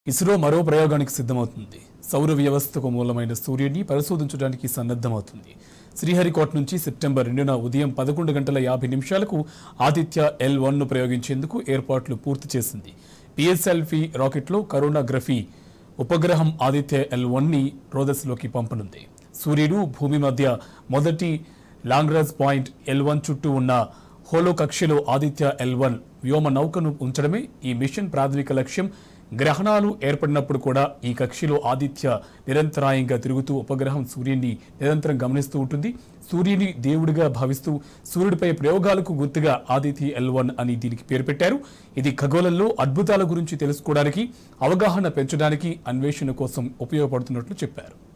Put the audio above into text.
ఇస్రో మరో ప్రయోగానికి సిద్ధమవుతుంది సౌర వ్యవస్థకు మూలమైన సూర్యుడిని పరిశోధించడానికి సన్నద్ధమవుతుంది శ్రీహరికోట నుంచి సెప్టెంబర్ రెండున ఉదయం పదకొండు గంటల యాభై నిమిషాలకు ఆదిత్య ఎల్ వన్ను ప్రయోగించేందుకు ఏర్పాట్లు పూర్తి చేసింది పిఎస్ఎల్వి రాకెట్లో కరోనాగ్రఫీ ఉపగ్రహం ఆదిత్య ఎల్ వన్ని రోదస్లోకి పంపనుంది సూర్యుడు భూమి మధ్య మొదటి లాంగ్రాజ్ పాయింట్ ఎల్ వన్ చుట్టూ ఉన్న హోలో కక్షలో ఆదిత్య ఎల్ వన్ వ్యోమ నౌకను ఉంచడమే ఈ మిషన్ ప్రాథమిక లక్ష్యం గ్రహణాలు ఏర్పడినప్పుడు కూడా ఈ కక్షలో ఆదిత్య నిరంతరాయంగా తిరుగుతూ ఉపగ్రహం సూర్యుని నిరంతరం గమనిస్తూ ఉంటుంది సూర్యుని దేవుడిగా భావిస్తూ సూర్యుడిపై ప్రయోగాలకు గుర్తుగా ఆదిత్య ఎల్ వన్ అని దీనికి పేరు పెట్టారు ఇది ఖగోళంలో అద్భుతాల గురించి తెలుసుకోవడానికి అవగాహన పెంచడానికి అన్వేషణ కోసం ఉపయోగపడుతున్నట్లు చెప్పారు